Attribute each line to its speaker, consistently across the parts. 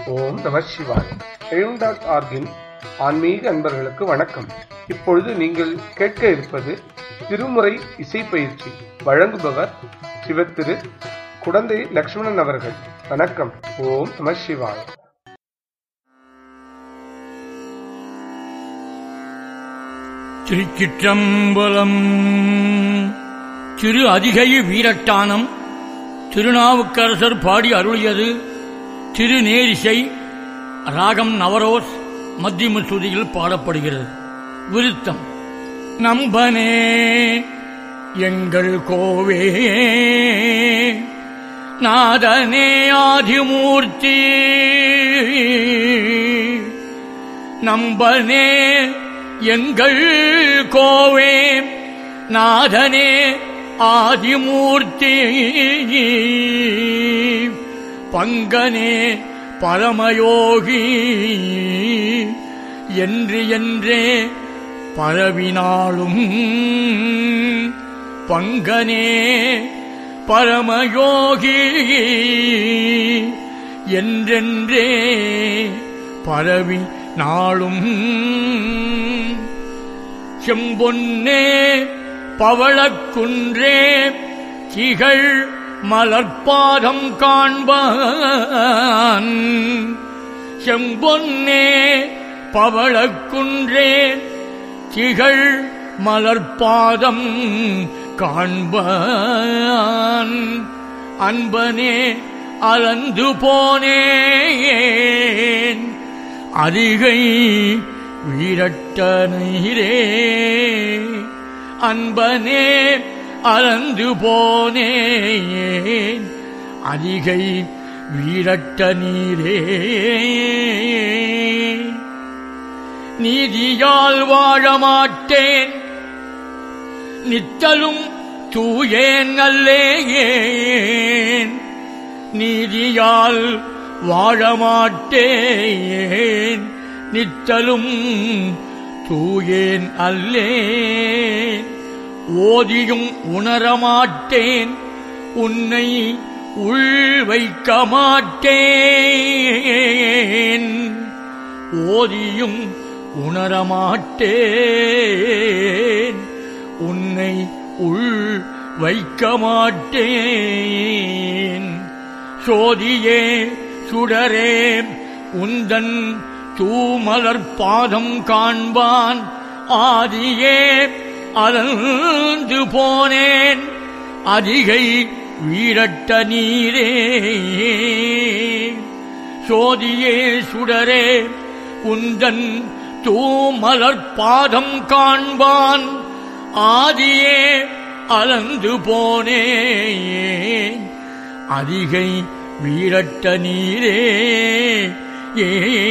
Speaker 1: ஓம் நம சிவாய் எழும் டாட் ஆர்கின் ஆன்மீக அன்பர்களுக்கு வணக்கம் இப்பொழுது நீங்கள் கேட்க இருப்பது திருமுறை இசை பயிற்சி வழங்குபவர் சிவத்திரு குடந்தை லக்ஷ்மணன் அவர்கள் வணக்கம் ஓம் நம சிவாய்
Speaker 2: திருச்சிற்றம்பலம் திரு அதிகை வீரட்டானம் திருநாவுக்கரசர் பாடி அருளியது திருநேரிசை ராகம் நவரோஸ் மத்தியம சுதியில் பாடப்படுகிறது விருத்தம் நம்பனே எங்கள் கோவே நாதனே ஆதிமூர்த்தி நம்பனே எங்கள் கோவே நாதனே ஆதிமூர்த்தி பங்கனே பரமயோகி என்று என்றே பரவினாலும் பங்கனே பரமயோகி என்றென்றே பரவி நாளும் செம்பொன்னே பவளக்குன்றே திகழ் மலர்பாதம் காண்பான் செம்பொன்னே பவளக்குன்றே திகழ் மலர்பாதம் காண்பான் அன்பனே அலந்து போனேன் அதிகை வீரட்ட நீரே அன்பனே அலந்து போனேன் அதிகை வீரட்ட நீரே நீதியால் வாழ மாட்டேன் நித்தலும் தூயேன் அல்லேன் நீதியால் வாழ மாட்டேன் நித்தலும் தூயேன் அல்லேன் ஓதியும் உணரமாட்டேன் உன்னை உள் வைக்க மாட்டேன் ஓதியும் உணரமாட்டேன் உன்னை உள் வைக்க மாட்டேன் சோதியே சுடரே உந்தன் தூமலர் பாதம் காண்பான் ஆதியே அலந்து போனேன் அதிகை வீரட்ட நீரே சோதியே சுடரே உந்தன் தூமலர் பாதம் காண்பான் ஆதியே அலந்து போனேன் அதிகை வீரட்ட நீரே ஏ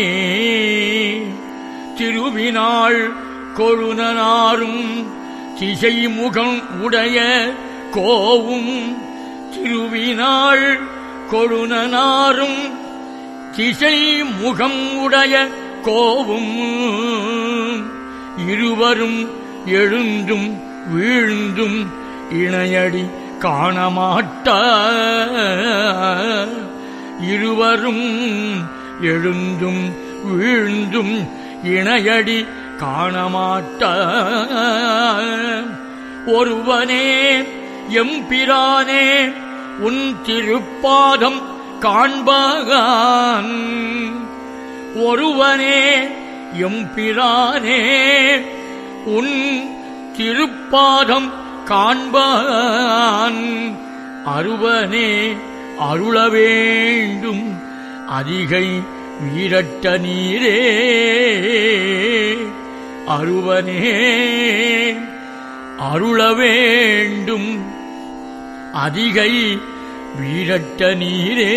Speaker 2: திருவினாள் கொழுனனாரும் திசை முகம் உடைய கோவும் திருவினாள் கொழுனனாரும் திசை முகம் உடைய கோவும் இருவரும் எழுந்தும் வீழ்ந்தும் இணையடி காணமாட்ட இருவரும் எழுந்தும் வீழ்ந்தும் இணையடி காணமாட்ட ஒருவனே எம்பிரானே உன் திருப்பாதம் காண்பான் ஒருவனே எம்பிரானே உன் திருப்பாதம் காண்பான் அருவனே அருள வேண்டும் அதிகை வீரட்ட நீரே அருவனே அருள வேண்டும் அதிகை வீரட்ட நீரே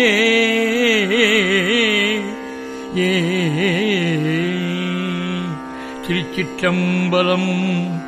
Speaker 2: ஏ திருச்சிற்றம்பலம்